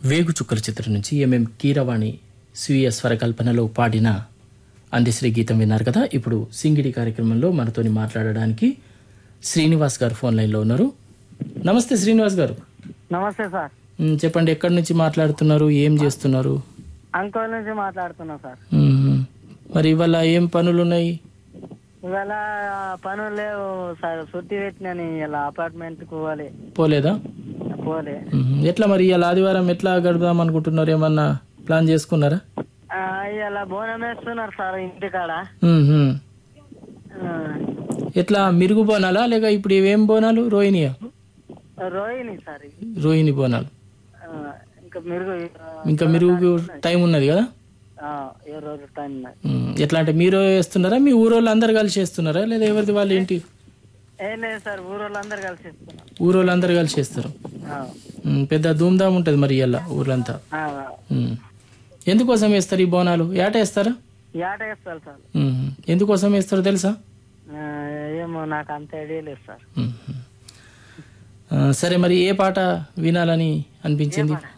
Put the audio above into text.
వేగు చుక్కల చిత్రం నుంచి ఎంఎం కీరవాణి స్వీయ స్వరకల్పనలో పాడిన అందశ్రీ గీతం విన్నారు కదా ఇప్పుడు సింగిడి కార్యక్రమంలో మనతోని మాట్లాడడానికి శ్రీనివాస్ గారు ఫోన్ లైన్లో ఉన్నారు నమస్తే శ్రీనివాస్ గారు నమస్తే సార్ మ్, చెప్పండి ఎక్కడి నుంచి మాట్లాడుతున్నారు ఏం చేస్తున్నారు అంకోల్ నుంచి మాట్లాడుతున్నా సార్ మ్, మరి ఇవాళ ఏం పనులు ఉన్నాయి ఇవాళ పనులు లేవు సార్ సుట్టి పెట్టినని ఇలా అపార్ట్మెంట్ కు పోవాలి పోలేదా పోలే మ్, ఎట్లా మరి ఇవాళ ఆదివారం ఎట్లా గడుపుదాం అనుకుంటున్నారు ఏమన్నా ప్లాన్ చేసుకున్నారా ఆ, ఇలా బోనం వేస్తున్నారు సార్ ఇంటికాడ మ్, మ్. ఆ, ఎట్లా మిరుగు బోనాలా లేక ఇప్పుడు ఇవేం బోనాలు రోహిణియా రోహిణి సార్ ఇది. రోహిణి బోనాలు ఆ, ఇంకా మెరుగు ఇంకా మిరుగు టైం ఉన్నది కదా ఆ, ఏ రోజు టైం ఉన్నది. ఉమ్, ఎట్లా అంటే మీరు వేస్తున్నారా మీ ఊరోళ్ళు అందరు కలిసి వేస్తున్నారా లేదా ఎవరిది వాళ్ళు ఏంటి ఏం లేదు సార్ ఊరోళ్ళందరూ కలిసి ఇస్తున్నాం ఊరోళ్ళు అందరు కలిసి వేస్తారు ఆ, ఉమ్, పెద్ద ధూమ్ధామ్ ఉంటుంది మరి ఇలా ఊర్లంతా ఆ, ఉమ్. ఎందుకోసం వేస్తారు ఈ బోనాలు ఏట వేస్తారా ఏట వేస్తారు సార్ ఉమ్, ఎందుకోసం వేస్తారో తెలుసా ఆ, ఏమో నాకు అంత ఐడియా లేదు సార్ ఉమ్. ఆ, సరే మరి ఏ పాట వినాలని అనిపించింది